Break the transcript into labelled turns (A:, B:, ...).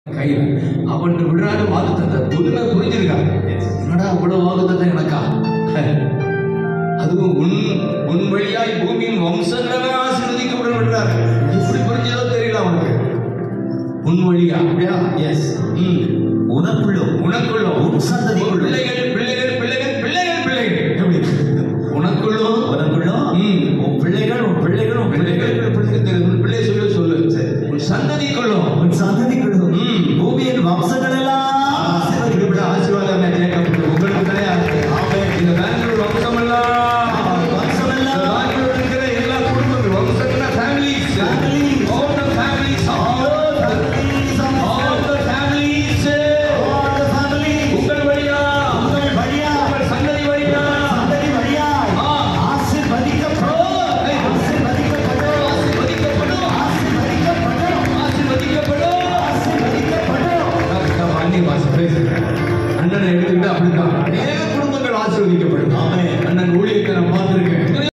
A: கையில அவன் விடுறாரு வாக்குத்தத்தை புதுமை புரிஞ்சிருக்கா என்னடா இவ்வளவு வாக்குத்தத்தை எனக்கா அதுவும் உன் உன் வழியாய் பூமியின் வம்சங்களே ஆசீர்வதிக்கப்படும் என்றார் எப்படி புரிஞ்சதோ தெரியல அவனுக்கு உன் வழியா அப்படியா எஸ் ம்
B: உனக்குள்ளோ
A: உனக்குள்ளோ
B: உன் சந்ததிக்குள்ளோ.
A: பிள்ளைகள் பிள்ளைகள் பிள்ளைகள் பிள்ளைகள் பிள்ளைகள் எப்படி உனக்குள்ளோ
B: உனக்குள்ளோ
A: ம்.
B: உன் பிள்ளைகள் உன் பிள்ளைகள் உன் பிள்ளைகள்
A: பிள்ளைகள் பிள்ளைகள் உன் பிள்ளை சொல்லு சொல்லு உன் சந்ததிக்குள்ளோ
B: உன் சந்ததிக்குள்ளோ
A: ம்.
B: பூமியின் வம்சங்கள் எல்லாம்
A: இப்படி ஆசீர்வாதம் கேட்கப்பட்டு உங்களுக்கு கிடையாது இந்த பெங்களூர் வம்சமெல்லாம்
B: வம்சமெல்லாம்.
A: இந்த பெங்களூர் இருக்கிற எல்லா குடும்பங்கள் வம்சங்கள families.
B: Families.
A: All the families of the earth. All the families.
B: All the family.
A: உங்கள் வழியா
B: உங்கள் வழியாய்,
A: உங்கள் சந்ததி வழியா
B: சந்ததி வழியாய்
A: ஆ.
B: ஆசீர்வதிக்கப்படும்.
A: ஏய்.
B: ஆசீர்வதிக்கப்படும்.
A: ஆசீர்வதிக்கப்படும்
B: ஆசீர்வதிக்கப்படும்.
A: ஆசீர்வதிக்கப்படும்
B: ஆசீர்வதிக்கப்படும்.
A: நம்ம அண்ணி வாசி பேசுறேன் அண்ணனை எடுத்துக்கிட்டு அப்படித்தான் அநேக குடும்பங்கள் ஆசீர்வதிக்கப்படும்
B: ஆமென்.